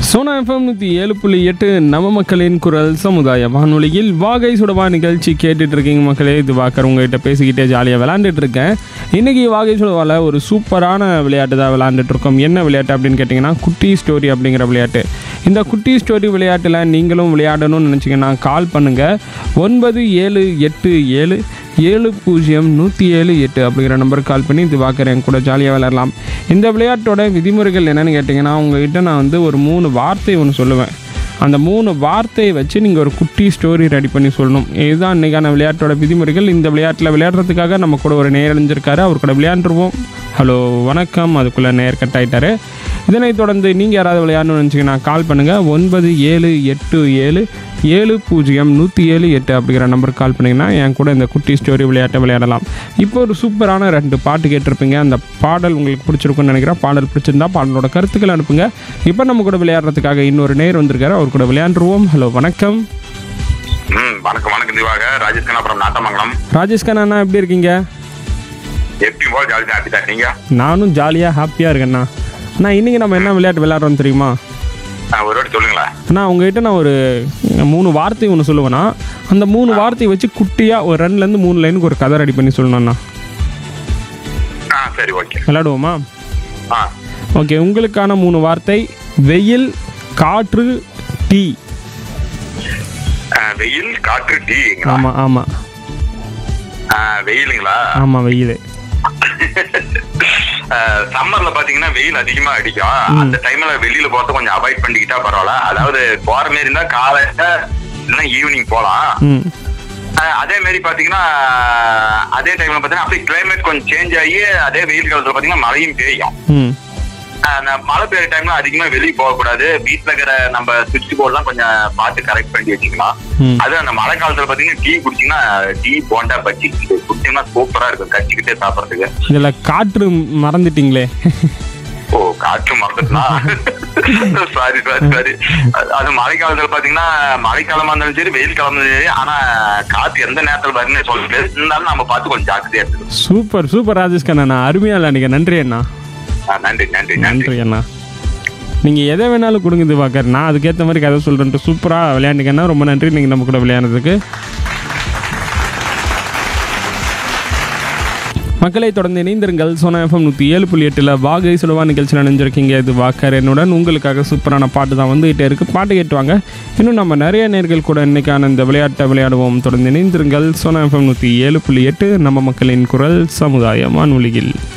Sona FM நூற்றி ஏழு புள்ளி எட்டு நம்ம மக்களின் குரல் சமுதாய வானொலியில் வாகை சுடவா நிகழ்ச்சி கேட்டுட்டு இருக்கீங்க மக்களே இது வாக்கர் உங்ககிட்ட பேசிக்கிட்டே ஜாலியாக விளாண்டுட்டு இருக்கேன் இன்றைக்கி வாகை சுடவாவில் ஒரு சூப்பரான விளையாட்டு தான் விளையாண்டுட்டு இருக்கோம் என்ன விளையாட்டு அப்படின்னு கேட்டிங்கன்னா குட்டி ஸ்டோரி அப்படிங்கிற விளையாட்டு இந்த குட்டி ஸ்டோரி விளையாட்டில் நீங்களும் விளையாடணும்னு நினச்சிங்கன்னா கால் பண்ணுங்கள் ஒன்பது ஏழு எட்டு ஏழு ஏழு பூஜ்ஜியம் நூற்றி ஏழு எட்டு அப்படிங்கிற நம்பருக்கு கால் பண்ணி இது வாக்கர் என் கூட ஜாலியாக விளையாடலாம் இந்த விளையாட்டோட விதிமுறைகள் என்னென்னு கேட்டிங்கன்னா உங்ககிட்ட நான் வந்து ஒரு மூணு வார்த்தை ஒன்று சொல்லுவேன் அந்த மூணு வார்த்தையை வச்சு நீங்கள் ஒரு குட்டி ஸ்டோரி ரெடி பண்ணி சொல்லணும் இதுதான் இன்றைக்கான விளையாட்டோட விதிமுறைகள் இந்த விளையாட்டில் விளையாடுறதுக்காக நம்ம கூட ஒரு நேர் அணிஞ்சிருக்காரு அவர் கூட விளையாண்டுருவோம் ஹலோ வணக்கம் அதுக்குள்ளே நேர் கட் ஆயிட்டாரு இதனைத் தொடர்ந்து நீங்கள் யாராவது விளையாடணும்னு நினச்சிங்கன்னா கால் பண்ணுங்கள் ஒன்பது ஏழு எட்டு ஏழு ஏழு பூஜ்ஜியம் நூற்றி ஏழு எட்டு அப்படிங்கிற நம்பருக்கு கால் பண்ணிங்கன்னா என் கூட இந்த குட்டி ஸ்டோரி விளையாட்டை விளையாடலாம் இப்போ ஒரு சூப்பரான ரெண்டு பாட்டு கேட்டிருப்பீங்க அந்த பாடல் உங்களுக்கு பிடிச்சிருக்குன்னு நினைக்கிறேன் பாடல் பிடிச்சிருந்தா பாடலோட கருத்துக்கள் அனுப்புங்க இப்போ நம்ம கூட விளையாடுறதுக்காக இன்னொரு நேர் வந்திருக்காரு அவர் கூட விளையாண்டுருவோம் ஹலோ வணக்கம் ம் வணக்கம் வணக்கம் திவாக ராஜேஷ் கண்ணாபுரம் நாட்டமங்கலம் ராஜேஷ் கண்ணா எப்படி இருக்கீங்க எப்படி போல் ஜாலி தான் அப்படிதான் நீங்க நானும் ஜாலியாக ஹாப்பியாக இருக்கேண்ணா அண்ணா இன்றைக்கி நம்ம என்ன விளையாட்டு விளையாடுறோம் தெரியுமா ஆ, ஒரு வாட்டி சொல்லுங்களேன் அண்ணா உங்ககிட்ட நான் ஒரு மூணு வார்த்தை ஒன்று சொல்லுவேண்ணா அந்த மூணு வார்த்தையை வச்சு குட்டியாக ஒரு ரெண்டுலேருந்து மூணு லைனுக்கு ஒரு கதை ரெடி பண்ணி சொல்லணும்ண்ணா ஆ சரி ஓகே விளையாடுவோமா ஆ ஓகே உங்களுக்கான மூணு வார்த்தை வெயில் காற்று டீ ஆ, வெயில் காற்று டீங்களா ஆமாம் ஆமாம் ஆ, வெயிலுங்களா ஆமாம் வெயில் சம்மர்ல பாத்தீங்கன்னா வெயில் அதிகமா அடிக்கும் அந்த டைம்ல வெளியில போறத கொஞ்சம் அவாய்ட் பண்ணிக்கிட்டா பரவாயில்ல அதாவது போற மாதிரி இருந்தா காலையில இல்லைன்னா ஈவினிங் போலாம் ம் ஆஹ் அதே மாதிரி பாத்தீங்கன்னா அதே டைம்ல பாத்தீங்கன்னா அப்படியே கிளைமேட் கொஞ்சம் சேஞ்ச் ஆகி அதே வெயில் காலத்துல பாத்தீங்கன்னா மழையும் பெய்யும் ம் ஆஹ் அந்த மழை பெய்யுற டைம்ல அதிகமா வெளியே போகக்கூடாது வீட்டுல இருக்கிற நம்ம சுவிட்ச் போர்ட்லாம் கொஞ்சம் பார்த்து கரெக்ட் பண்ணி வச்சுக்கலாம் ம் அது அந்த மழை காலத்துல பாத்தீங்கன்னா டீ குடிச்சீங்கன்னா டீ போண்டா பஜ்ஜி இது குடிச்சீங்கன்னா சூப்பரா இருக்கும் கச்சிக்கிட்டே சாப்பிடறதுக்கு இதில் காற்று மறந்துட்டீங்களே ஓ காற்று மறந்துட்டுனா சாரி சாரி சாரி அது மழை காலத்துல பாத்தீங்கன்னா மழைக்காலமா இருந்தாலும் சரி வெயில் காலமா இருந்தாலும் சரி ஆனா காத்து எந்த நேரத்துல வரும்னு சொல்லிட்டு இருந்தாலும் நம்ம பார்த்து கொஞ்சம் ஜாக்கிரதையா இருக்கணும் சூப்பர் சூப்பர் ராஜேஷ் கண்ணா அருமையாக விளையாடுங்க நன்றி அண்ணா ஆ, நன்றி நன்றி நன்றி நன்றி அண்ணா நீங்கள் எதை வேணாலும் கொடுங்க திவாகர் நான் அதுக்கேற்ற மாதிரி கதை சொல்கிறேன்ட்டு சூப்பராக விளையாண்டுக்கண்ணா ரொம்ப நன்றி நீங்கள் நம்ம கூட விளையாடுறதுக்கு மக்களை தொடர்ந்து இணைந்திருங்கள் சோனா எஃப்எம் நூற்றி ஏழு புள்ளி எட்டில் வாகை சுலவா நிகழ்ச்சியில் நினைஞ்சிருக்கீங்க இது வாக்கர் என்னுடன் உங்களுக்காக சூப்பரான பாட்டு தான் வந்துகிட்டே இருக்குது பாட்டு கேட்டுவாங்க இன்னும் நம்ம நிறைய நேர்கள் கூட இன்னைக்கான இந்த விளையாட்டை விளையாடுவோம் தொடர்ந்து இணைந்திருங்கள் சோனா எஃப்எம் நூற்றி ஏழு புள்ளி எட்டு நம்ம மக்களின் குரல் சமுதாய வானொலியில்